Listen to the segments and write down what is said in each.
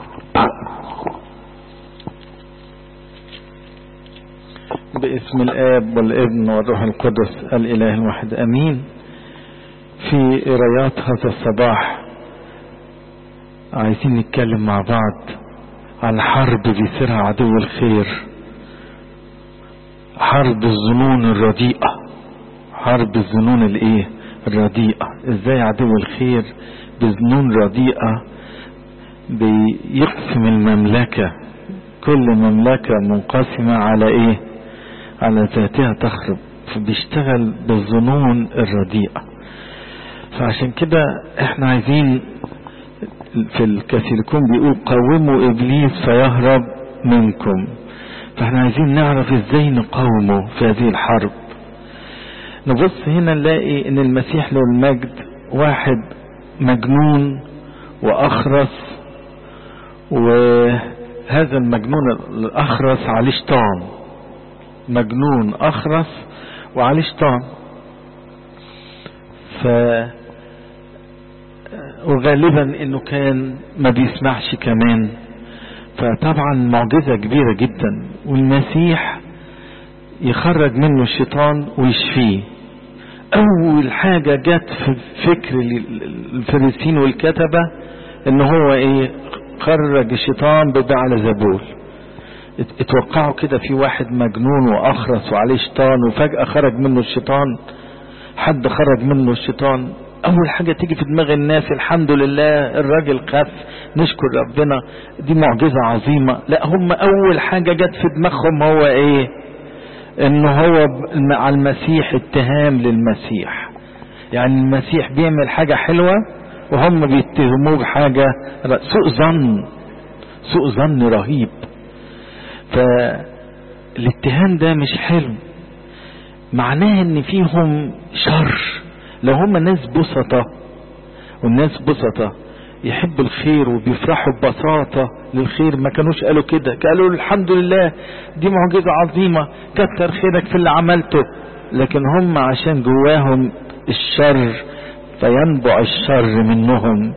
باسم الآب والابن والروح القدس الإله الواحد أمين في قرايات هذا الصباح عايزين نتكلم مع بعض عن حرب بيصيرها عدو الخير حرب الظنون الرديئة حرب الظنون الايه الرديئة ازاي عدو الخير بظنون رديئة بيقسم المملكة كل مملكة منقسمة على ايه على ذاتها تخرب فبيشتغل بالظنون الرديئة فعشان كده احنا عايزين في الكثيركم بيقول قوموا ابليس فيهرب منكم فاحنا عايزين نعرف ازاي نقاومه في هذه الحرب نبص هنا نلاقي ان المسيح له المجد واحد مجنون واخرس وهذا المجنون الاخرس عليه شيطان مجنون اخرس وعليه شيطان ف وغالبا انه كان ما بيسمعش كمان فطبعا معجزة كبيرة جدا والمسيح يخرج منه الشيطان ويشفيه اول حاجة جت في فكر الفريسين والكتبة ان هو ايه خرج الشيطان ببعل زبول اتوقعوا كده في واحد مجنون واخرس وعليه شيطان وفجأة خرج منه الشيطان حد خرج منه الشيطان اول حاجة تيجي في دماغ الناس الحمد لله الراجل خف نشكر ربنا دي معجزة عظيمة لا هم اول حاجة جت في دماغهم هو ايه ان هو على المسيح اتهام للمسيح يعني المسيح بيعمل حاجة حلوة وهم بيتهموه بحاجة سوء ظن سوء ظن رهيب فالاتهام ده مش حلو معناه ان فيهم شر لو هم ناس بسطة والناس بسطة يحب الخير وبيفرحوا ببساطة للخير ما كانوش قالوا كده قالوا الحمد لله دي معجزة عظيمة كتر خيرك في اللي عملته لكن هم عشان جواهم الشر فينبع الشر منهم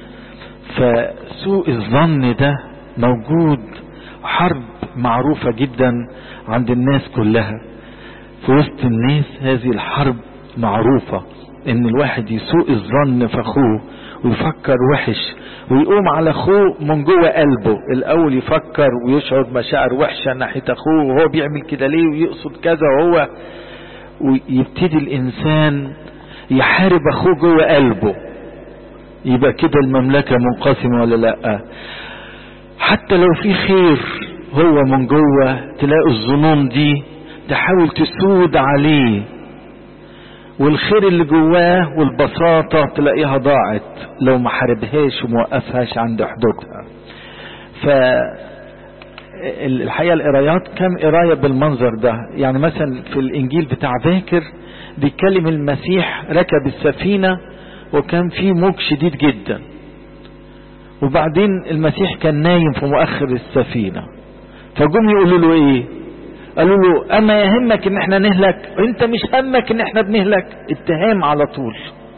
فسوء الظن ده موجود حرب معروفة جدا عند الناس كلها في وسط الناس هذه الحرب معروفة ان الواحد يسوء الظن في اخوه ويفكر وحش ويقوم على اخوه من جوه قلبه الاول يفكر ويشعر مشاعر وحشة ناحية اخوه وهو بيعمل كده ليه ويقصد كذا وهو ويبتدي الانسان يحارب اخوه جوه قلبه يبقى كده المملكة منقسمة ولا لا حتى لو في خير هو من جوه تلاقي الظنون دي تحاول تسود عليه والخير اللي جواه والبساطة تلاقيها ضاعت لو ما حاربهاش وموقفهاش عند حدودها ف الحقيقة القرايات كم قراية بالمنظر ده يعني مثلا في الانجيل بتاع باكر بيتكلم المسيح ركب السفينة وكان في موج شديد جدا وبعدين المسيح كان نايم في مؤخر السفينة فجم يقولوا له ايه قالوا له اما يهمك ان احنا نهلك انت مش همك ان احنا بنهلك اتهام على طول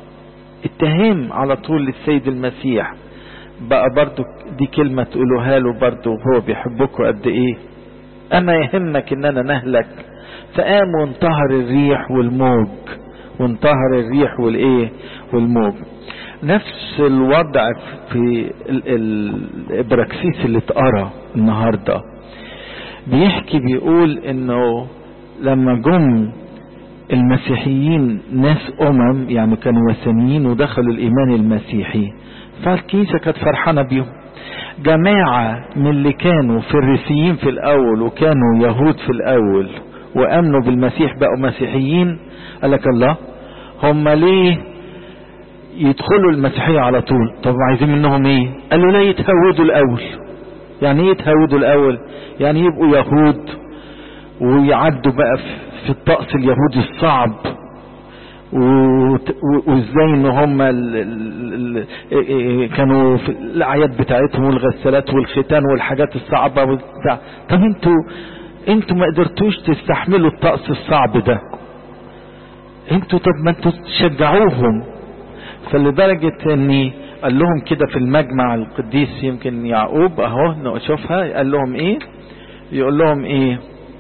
اتهام على طول للسيد المسيح بقى برضو دي كلمة تقولوها له برضو وهو بيحبكم قد ايه اما يهمك اننا نهلك فقام وانتهر الريح والموج وانتهر الريح والايه والموج نفس الوضع في الابراكسيس اللي اتقرا النهارده بيحكي بيقول انه لما جم المسيحيين ناس امم يعني كانوا وثنيين ودخلوا الايمان المسيحي فالكنيسه كانت فرحانه بيهم جماعه من اللي كانوا فريسيين في الاول وكانوا يهود في الاول وامنوا بالمسيح بقوا مسيحيين قال لك الله هم ليه يدخلوا المسيحيه على طول طب عايزين منهم ايه قالوا لا يتهودوا الاول يعني ايه يتهودوا الاول يعني يبقوا يهود ويعدوا بقى في الطقس اليهودي الصعب وازاي ان هم كانوا في الاعياد بتاعتهم والغسالات والختان والحاجات الصعبة وبتاع طب انتوا انتوا ما قدرتوش تستحملوا الطقس الصعب ده انتوا طب ما انتوا تشجعوهم فلدرجة اني قال لهم كده في المجمع القديس يمكن يعقوب اهو نشوفها قال لهم ايه يقول لهم ايه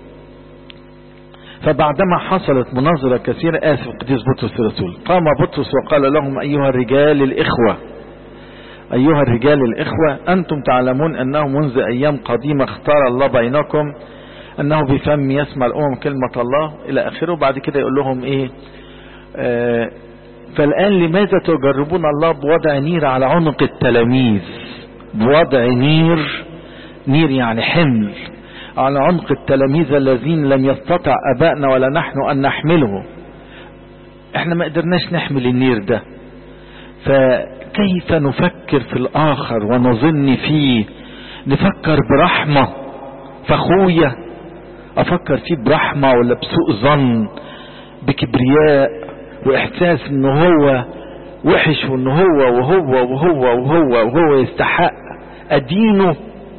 فبعدما حصلت مناظرة كثيرة آسف القديس بطرس الرسول قام بطرس وقال لهم أيها الرجال الإخوة أيها الرجال الإخوة أنتم تعلمون أنه منذ أيام قديمة اختار الله بينكم أنه بفم يسمع الأمم كلمة الله إلى آخره بعد كده يقول لهم إيه آه فالآن لماذا تجربون الله بوضع نير على عنق التلاميذ بوضع نير نير يعني حمل على عنق التلاميذ الذين لم يستطع أبائنا ولا نحن أن نحمله احنا ما قدرناش نحمل النير ده فكيف نفكر في الآخر ونظن فيه نفكر برحمة فأخويا أفكر فيه برحمة ولا بسوء ظن بكبرياء وإحساس إن هو وحش وإن هو وهو وهو وهو وهو يستحق أدينه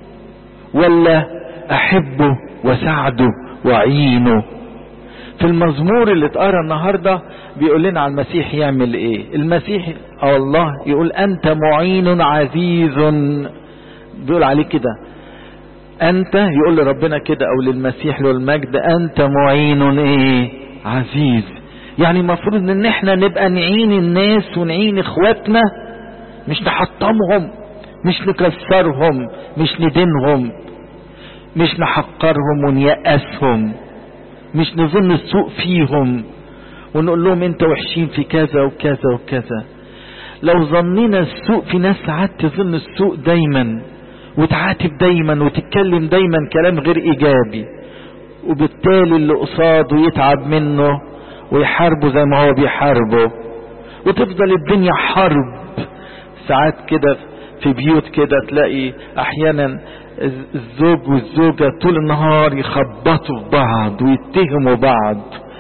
ولا أحبه وساعده وأعينه في المزمور اللي اتقرا النهارده بيقول لنا على المسيح يعمل ايه المسيح او الله يقول انت معين عزيز بيقول عليه كده انت يقول لربنا كده او للمسيح له المجد انت معين ايه عزيز يعني المفروض ان احنا نبقى نعين الناس ونعين اخواتنا مش نحطمهم مش نكسرهم مش ندينهم مش نحقرهم ونيأسهم مش نظن السوء فيهم ونقول لهم انت وحشين في كذا وكذا وكذا لو ظنينا السوء في ناس ساعات تظن السوء دايما وتعاتب دايما وتتكلم دايما كلام غير ايجابي وبالتالي اللي قصاده يتعب منه ويحاربه زي ما هو بيحاربه وتفضل الدنيا حرب ساعات كده في بيوت كده تلاقي احيانا الزوج والزوجة طول النهار يخبطوا في بعض ويتهموا بعض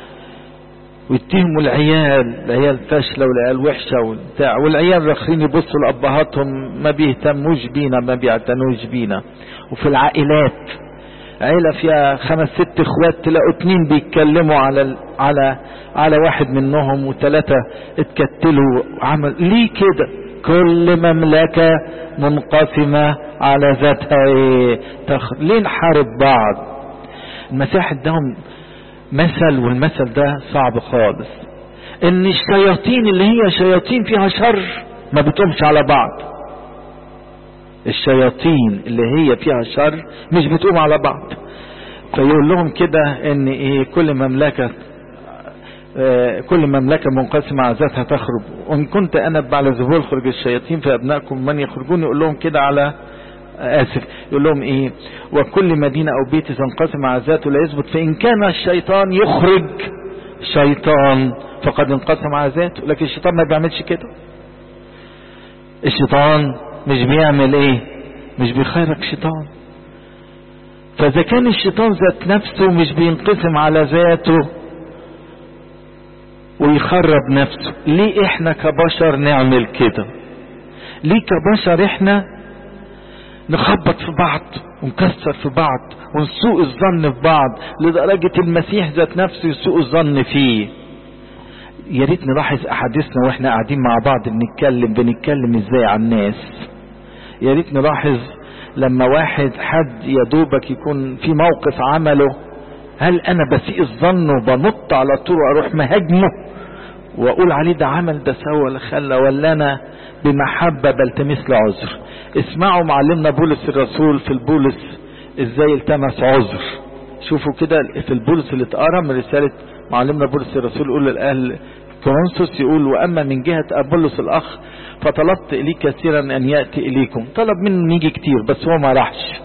ويتهموا العيال العيال فاشلة والعيال وحشة وبتاع والعيال راخرين يبصوا لأبهاتهم ما بيهتموش بينا ما بيعتنوش بينا وفي العائلات عيلة فيها خمس ست اخوات تلاقوا اتنين بيتكلموا على على على واحد منهم وثلاثة اتكتلوا عمل ليه كده كل مملكة منقسمة على ذاتها ايه تخ... ليه نحارب بعض المسيح اداهم مثل والمثل ده صعب خالص ان الشياطين اللي هي شياطين فيها شر ما بتقومش على بعض الشياطين اللي هي فيها شر مش بتقوم على بعض فيقول لهم كده ان ايه كل مملكة آه كل مملكة منقسمة على ذاتها تخرج وان كنت انا بعد ظهور خرج الشياطين فابنائكم من يخرجون يقول لهم كده على آسف يقول لهم إيه وكل مدينة أو بيت تنقسم على ذاته لا يثبت فإن كان الشيطان يخرج شيطان فقد انقسم على ذاته لكن الشيطان ما بيعملش كده الشيطان مش بيعمل ايه مش بيخرج شيطان فاذا كان الشيطان ذات نفسه مش بينقسم على ذاته ويخرب نفسه ليه احنا كبشر نعمل كده ليه كبشر احنا نخبط في بعض ونكسر في بعض ونسوء الظن في بعض لدرجة المسيح ذات نفسه يسوء الظن فيه يا ريت نلاحظ احاديثنا واحنا قاعدين مع بعض بنتكلم بنتكلم ازاي عن الناس يا ريت نلاحظ لما واحد حد يا دوبك يكون في موقف عمله هل انا بسيء الظن وبنط على طول واروح مهاجمه واقول عليه ده عمل ده سوى ولا خلى ولا انا بمحبه بلتمس له عذر اسمعوا معلمنا بولس الرسول في البولس ازاي التمس عذر شوفوا كده في البولس اللي اتقرا من رساله معلمنا بولس الرسول يقول للاهل كورنثوس يقول واما من جهه ابولس الاخ فطلبت اليه كثيرا ان ياتي اليكم طلب منه يجي كتير بس هو ما راحش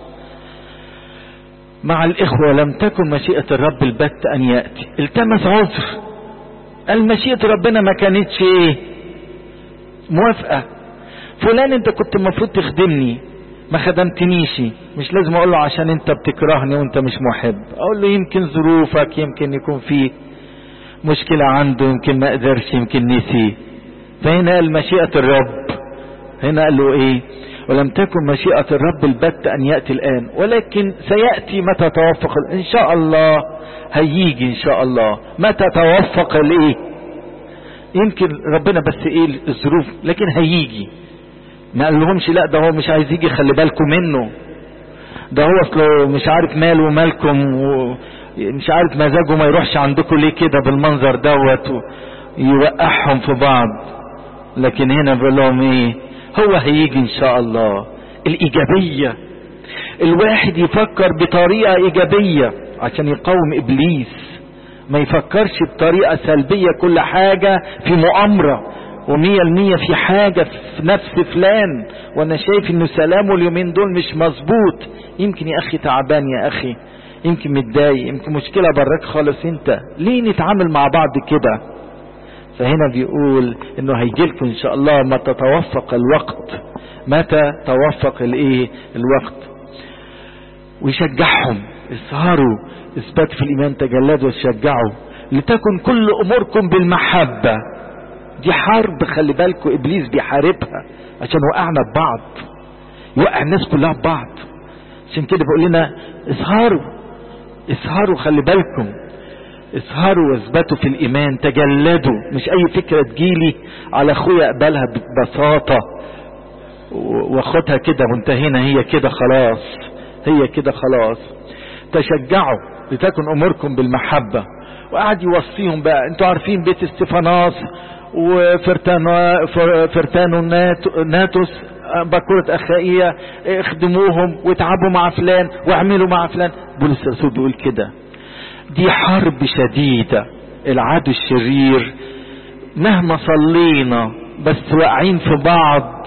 مع الاخوه لم تكن مشيئه الرب البت ان ياتي التمس عذر قال مشيئه ربنا ما كانتش ايه موافقه فلان انت كنت المفروض تخدمني ما خدمتنيش مش لازم اقول له عشان انت بتكرهني وانت مش محب اقول له يمكن ظروفك يمكن يكون في مشكلة عنده يمكن ما قدرش يمكن نسي فهنا قال مشيئة الرب هنا قال له ايه ولم تكن مشيئة الرب البت ان يأتي الان ولكن سيأتي متى توفق ان شاء الله هيجي ان شاء الله متى توفق الايه يمكن ربنا بس ايه الظروف لكن هيجي ما قال لهمش لا ده هو مش عايز يجي خلي بالكم منه ده هو اصله مش عارف ماله ومالكم ومش عارف مزاجه ما يروحش عندكم ليه كده بالمنظر دوت يوقعهم في بعض لكن هنا بيقول لهم ايه هو هيجي ان شاء الله الايجابيه الواحد يفكر بطريقه ايجابيه عشان يقاوم ابليس ما يفكرش بطريقه سلبيه كل حاجه في مؤامره ومية المية في حاجة في نفس فلان وانا شايف انه سلامه اليومين دول مش مظبوط يمكن يا اخي تعبان يا اخي يمكن متضايق يمكن مشكلة براك خالص انت ليه نتعامل مع بعض كده فهنا بيقول انه هيجيلكم ان شاء الله متى توفق الوقت متى توفق الايه الوقت ويشجعهم اسهروا اثبات في الايمان تجلدوا وشجعوا لتكن كل اموركم بالمحبه دي حرب خلي بالكم ابليس بيحاربها عشان وقعنا ببعض يوقع الناس كلها ببعض عشان كده بيقول لنا اسهروا اسهروا خلي بالكم اسهروا واثبتوا في الايمان تجلدوا مش اي فكره تجيلي على اخويا اقبلها ببساطه واخدها كده وانتهينا هي كده خلاص هي كده خلاص تشجعوا لتكن اموركم بالمحبه وقعد يوصيهم بقى انتوا عارفين بيت استفاناس وفرتانو فرتانو ناتوس بكرة أخائية اخدموهم واتعبوا مع فلان واعملوا مع فلان بولس الرسول بيقول كده دي حرب شديدة العدو الشرير مهما صلينا بس واقعين في بعض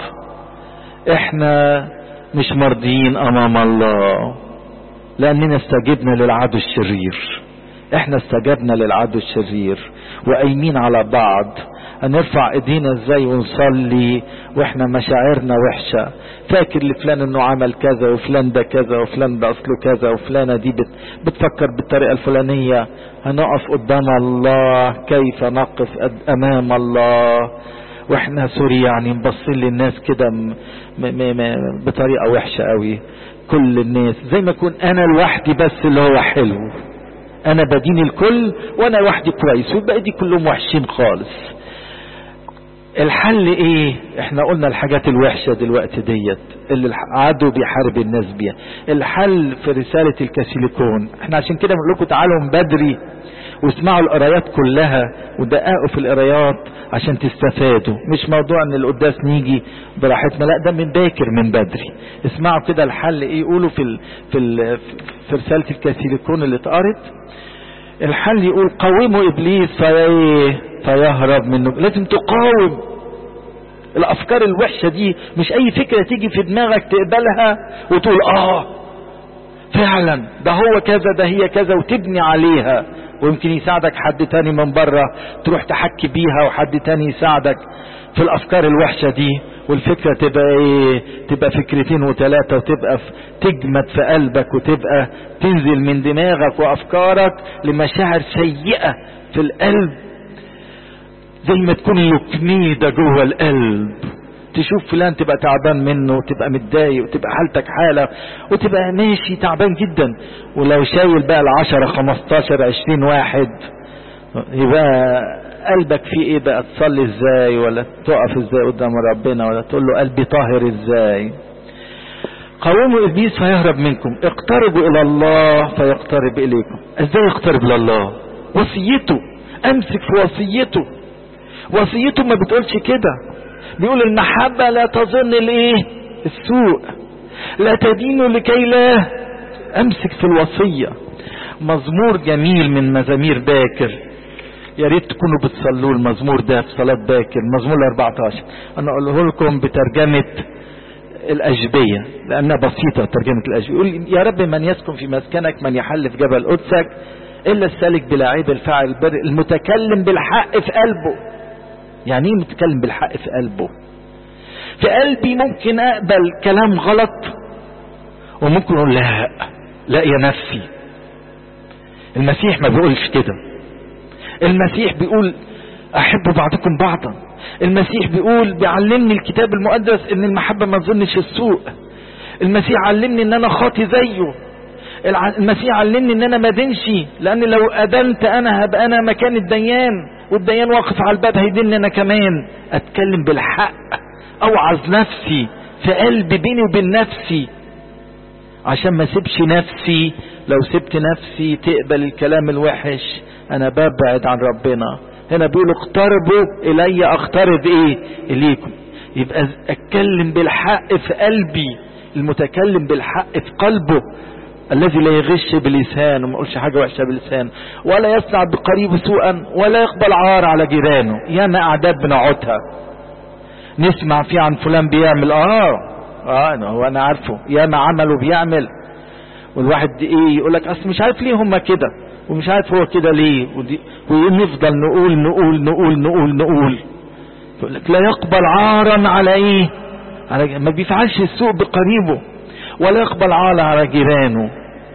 احنا مش مرضيين امام الله لاننا استجبنا للعدو الشرير احنا استجبنا للعدو الشرير وقايمين على بعض هنرفع ايدينا ازاي ونصلي واحنا مشاعرنا وحشة فاكر لفلان انه عمل كذا وفلان ده كذا وفلان ده اصله كذا وفلانة دي بت بتفكر بالطريقة الفلانية هنقف قدام الله كيف نقف امام الله واحنا سوري يعني مبصين للناس كده بطريقة وحشة قوي كل الناس زي ما اكون انا لوحدي بس اللي هو حلو انا بدين الكل وانا لوحدي كويس والباقي دي كلهم وحشين خالص الحل ايه احنا قلنا الحاجات الوحشة دلوقتي ديت اللي العدو بيحارب الناس بيها الحل في رسالة الكاسيليكون احنا عشان كده بنقول لكم تعالوا من بدري واسمعوا القرايات كلها ودققوا في القرايات عشان تستفادوا مش موضوع ان القداس نيجي براحتنا لا ده من باكر من بدري اسمعوا كده الحل ايه يقولوا في ال في ال في رسالة الكاسيليكون اللي اتقرت الحل يقول قوموا ابليس في فيهرب منه لازم تقاوم الافكار الوحشه دي مش اي فكره تيجي في دماغك تقبلها وتقول اه فعلا ده هو كذا ده هي كذا وتبني عليها ويمكن يساعدك حد تاني من بره تروح تحكي بيها وحد تاني يساعدك في الافكار الوحشه دي والفكرة تبقى ايه تبقى فكرتين وثلاثة وتبقى تجمد في قلبك وتبقى تنزل من دماغك وافكارك لمشاعر سيئة في القلب زي ما تكون لكميدة جوه القلب تشوف فلان تبقى تعبان منه وتبقى متضايق وتبقى حالتك حالة وتبقى ماشي تعبان جدا ولو شايل بقى العشرة خمستاشر عشرين واحد يبقى قلبك فيه ايه بقى تصلي ازاي ولا تقف ازاي قدام ربنا ولا تقول له قلبي طاهر ازاي قوموا ابليس فيهرب منكم اقتربوا الى الله فيقترب اليكم ازاي يقترب لله وصيته امسك في وصيته وصيته ما بتقولش كده بيقول المحبة لا تظن الايه السوء لا تدين لكي لا امسك في الوصية مزمور جميل من مزامير باكر يا ريت تكونوا بتصلوا المزمور ده في صلاة باكر مزمور 14 انا اقوله لكم بترجمة الأجبية لأنها بسيطة ترجمة الأجبية يقول يا رب من يسكن في مسكنك من يحل في جبل قدسك إلا السالك بلا عيب الفاعل البر المتكلم بالحق في قلبه يعني ايه متكلم بالحق في قلبه في قلبي ممكن اقبل كلام غلط وممكن اقول لا لا يا نفسي المسيح ما بيقولش كده المسيح بيقول احبوا بعضكم بعضا المسيح بيقول بيعلمني الكتاب المقدس ان المحبه ما تظنش السوء المسيح علمني ان انا خاطي زيه المسيح علمني ان انا ما دينش لان لو ادنت انا هبقى انا مكان الديان والديان واقف على الباب هيدلني انا كمان اتكلم بالحق اوعظ نفسي في قلبي بيني وبين نفسي عشان ما سيبش نفسي لو سبت نفسي تقبل الكلام الوحش انا ببعد عن ربنا هنا بيقولوا اقتربوا الي اقترب ايه اليكم يبقى اتكلم بالحق في قلبي المتكلم بالحق في قلبه الذي لا يغش بلسانه ما يقولش حاجه وحشه بلسانه ولا يصنع بقريبه سوءا ولا يقبل عار على جيرانه ياما اعداد بنقعدها نسمع فيه عن فلان بيعمل اه اه هو انا عارفه ياما عمل وبيعمل والواحد ايه يقول لك اصل مش عارف ليه هم كده ومش عارف هو كده ليه ودي ونفضل نقول نقول نقول نقول نقول يقول لك لا يقبل عارا على ايه على ما بيفعلش السوء بقريبه ولا يقبل عار على جيرانه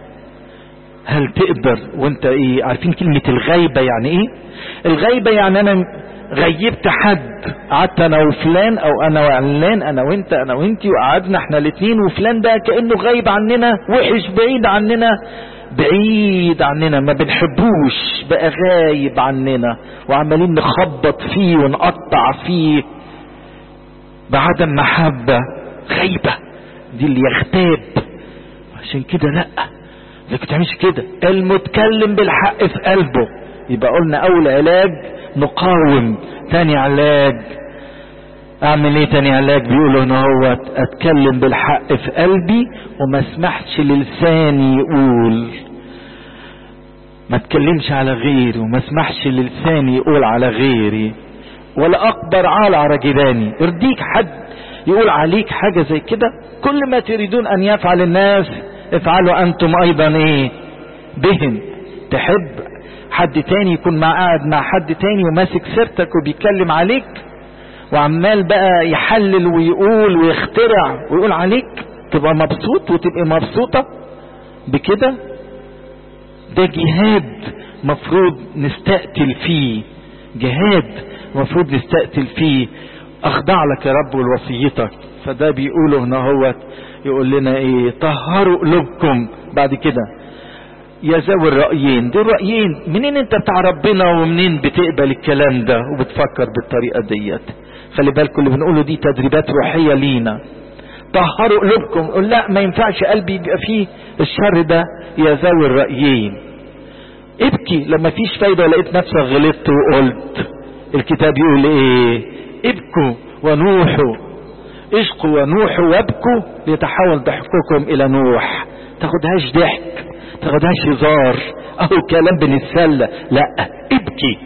هل تقدر وانت ايه عارفين كلمة الغيبة يعني ايه الغيبة يعني انا غيبت حد قعدت انا وفلان او انا وعلان انا وانت انا وانتي وقعدنا احنا الاتنين وفلان ده كانه غايب عننا وحش بعيد عننا بعيد عننا ما بنحبوش بقى غايب عننا وعمالين نخبط فيه ونقطع فيه بعدم محبة غيبة دي اللي يغتاب عشان كده لا لكن تعملش كده المتكلم بالحق في قلبه يبقى قلنا اول علاج نقاوم تاني علاج اعمل ايه تاني علاج بيقولوا هنا هو اتكلم بالحق في قلبي وما اسمحش للساني يقول ما اتكلمش على غيري وما اسمحش للساني يقول على غيري ولا اقبر على على جيراني يرضيك حد يقول عليك حاجة زي كده كل ما تريدون ان يفعل الناس افعلوا انتم ايضا ايه بهم تحب حد تاني يكون مع قاعد مع حد تاني وماسك سيرتك وبيتكلم عليك وعمال بقى يحلل ويقول ويخترع ويقول عليك تبقى مبسوط وتبقى مبسوطة بكده ده جهاد مفروض نستقتل فيه جهاد مفروض نستقتل فيه اخضع لك يا رب ولوصيتك فده بيقوله هنا هو يقول لنا ايه طهروا قلوبكم بعد كده يا ذوي الرأيين دول رأيين منين انت بتاع ربنا ومنين بتقبل الكلام ده وبتفكر بالطريقة ديت خلي بالكم اللي بنقوله دي تدريبات روحية لينا طهروا قلوبكم قول لا ما ينفعش قلبي يبقى فيه الشر ده يا ذوي الرأيين ابكي لما فيش فايدة ولقيت نفسك غلطت وقلت الكتاب يقول ايه ابكوا ونوحوا اشقوا ونوحوا وابكوا ليتحول ضحككم الى نوح تاخدهاش ضحك تاخدهاش هزار اهو كلام بنتسلى لا ابكي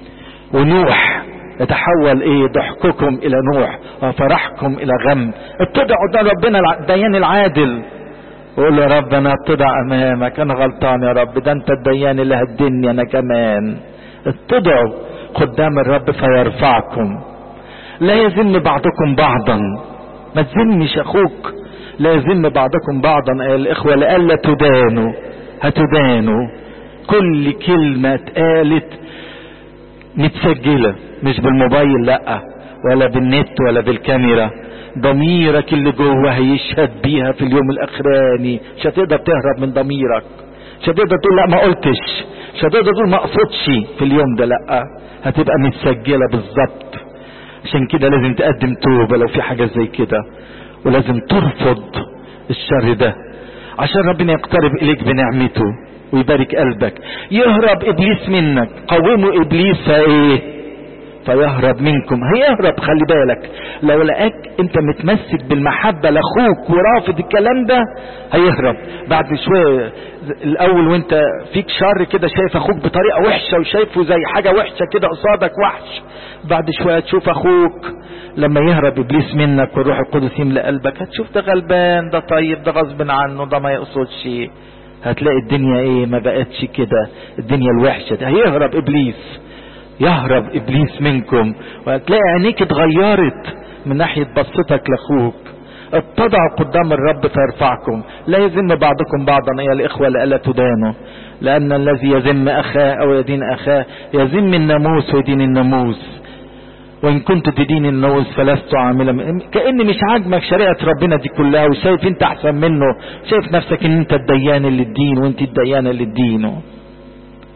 ونوح يتحول ايه ضحككم الى نوح وفرحكم الى غم اتضعوا قدام ربنا الديان العادل وقول يا رب انا اتضع امامك انا غلطان يا رب ده انت الديان اللي هدني انا كمان اتضعوا قدام الرب فيرفعكم لا يذم بعضكم بعضا ما تذمش اخوك لا يذم بعضكم بعضا ايها الاخوه لئلا تدانوا هتدانوا كل كلمه اتقالت متسجله مش بالموبايل لا ولا بالنت ولا بالكاميرا ضميرك اللي جوه هيشهد بيها في اليوم الاخراني مش هتقدر تهرب من ضميرك مش هتقدر تقول لا ما قلتش مش هتقدر تقول ما اقصدش في اليوم ده لا هتبقى متسجله بالظبط عشان كده لازم تقدم توبه لو في حاجه زي كده ولازم ترفض الشر ده عشان ربنا يقترب اليك بنعمته ويبارك قلبك يهرب ابليس منك قوموا ابليس فايه فيهرب منكم هيهرب خلي بالك لو لقاك انت متمسك بالمحبة لاخوك ورافض الكلام ده هيهرب بعد شوية الاول وانت فيك شر كده شايف اخوك بطريقة وحشة وشايفه زي حاجة وحشة كده قصادك وحش بعد شوية تشوف اخوك لما يهرب ابليس منك والروح القدس يملأ قلبك هتشوف ده غلبان ده طيب ده غصب عنه ده ما يقصدش هتلاقي الدنيا ايه ما بقتش كده الدنيا الوحشة ده هيهرب ابليس يهرب ابليس منكم وهتلاقي عينيك اتغيرت من ناحية بصتك لاخوك اتضعوا قدام الرب فيرفعكم لا يذم بعضكم بعضا ايها الاخوة لألا تدانوا لان الذي يذم اخاه او يدين اخاه يذم الناموس ويدين الناموس وان كنت تدين الناموس فلست عاملا كأن مش عاجبك شريعة ربنا دي كلها وشايف انت احسن منه شايف نفسك ان انت الديان اللي الدين وانت الديانة اللي الدينه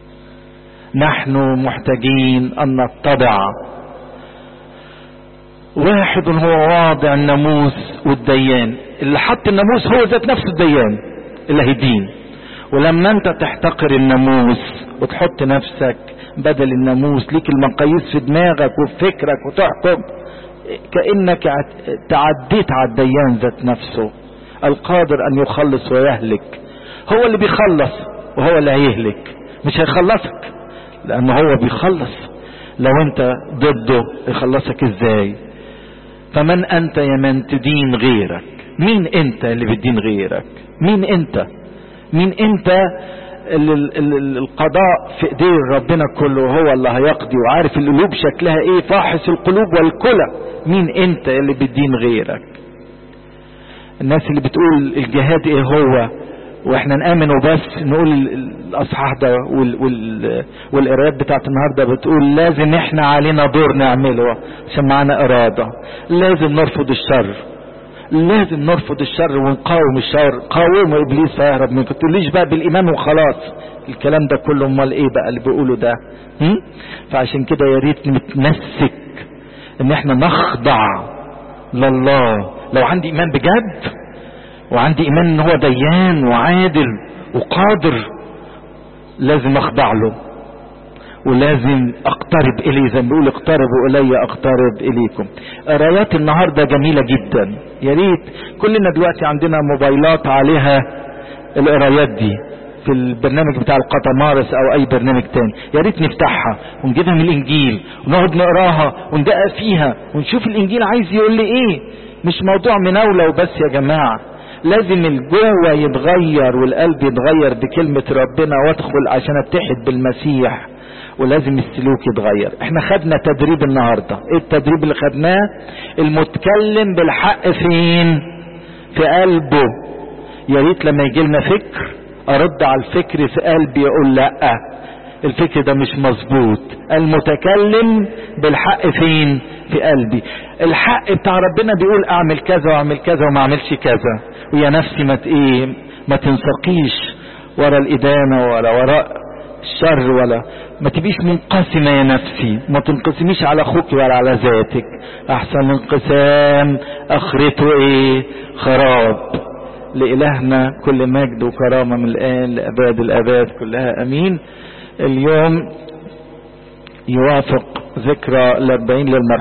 نحن محتاجين ان نتضع واحد هو واضع الناموس والديان اللي حط الناموس هو ذات نفسه الديان اللي هيدين ولما انت تحتقر الناموس وتحط نفسك بدل الناموس ليك المقاييس في دماغك وفي فكرك وتحكم كأنك تعديت على الديان ذات نفسه القادر ان يخلص ويهلك هو اللي بيخلص وهو اللي هيهلك مش هيخلصك لانه هو بيخلص لو انت ضده يخلصك ازاي فمن انت يا من تدين غيرك مين انت اللي بتدين غيرك مين انت مين انت اللي القضاء في ايدين ربنا كله هو اللي هيقضي وعارف القلوب شكلها ايه فاحص القلوب والكلى مين انت اللي بتدين غيرك الناس اللي بتقول الجهاد ايه هو واحنا نامن وبس نقول الاصحاح ده وال وال والقرايات بتاعت النهارده بتقول لازم احنا علينا دور نعمله عشان معانا اراده لازم نرفض الشر لازم نرفض الشر ونقاوم الشر قاوموا ابليس فيهرب منكم تقوليش بقى بالايمان وخلاص الكلام ده كله امال ايه بقى اللي بيقوله ده هم؟ فعشان كده يا ريت نتمسك ان احنا نخضع لله لو عندي ايمان بجد وعندي ايمان ان هو ديان وعادل وقادر لازم اخضع له ولازم اقترب اليه زي ما بيقول اقتربوا الي اقترب اليكم قرايات النهارده جميله جدا يا ريت كلنا دلوقتي عندنا موبايلات عليها القرايات دي في البرنامج بتاع القطمارس او اي برنامج تاني يا ريت نفتحها ونجيبها من الانجيل ونقعد نقراها وندقق فيها ونشوف الانجيل عايز يقول لي ايه مش موضوع مناوله وبس يا جماعه لازم الجوه يتغير والقلب يتغير بكلمة ربنا وادخل عشان اتحد بالمسيح ولازم السلوك يتغير احنا خدنا تدريب النهاردة ايه التدريب اللي خدناه المتكلم بالحق فين في قلبه يا ريت لما يجي لنا فكر ارد على الفكر في قلبي اقول لا الفكر ده مش مظبوط المتكلم بالحق فين في قلبي الحق بتاع ربنا بيقول اعمل كذا واعمل كذا وما اعملش كذا ويا نفسي ما ايه ما تنسقيش ورا الادانه ولا وراء الشر ولا ما تبقيش منقسمه يا نفسي ما تنقسميش على اخوك ولا على ذاتك احسن انقسام اخرته ايه خراب لإلهنا كل مجد وكرامة من الآن لأباد الأباد كلها أمين اليوم يوافق ذكرى الأربعين للمرحوم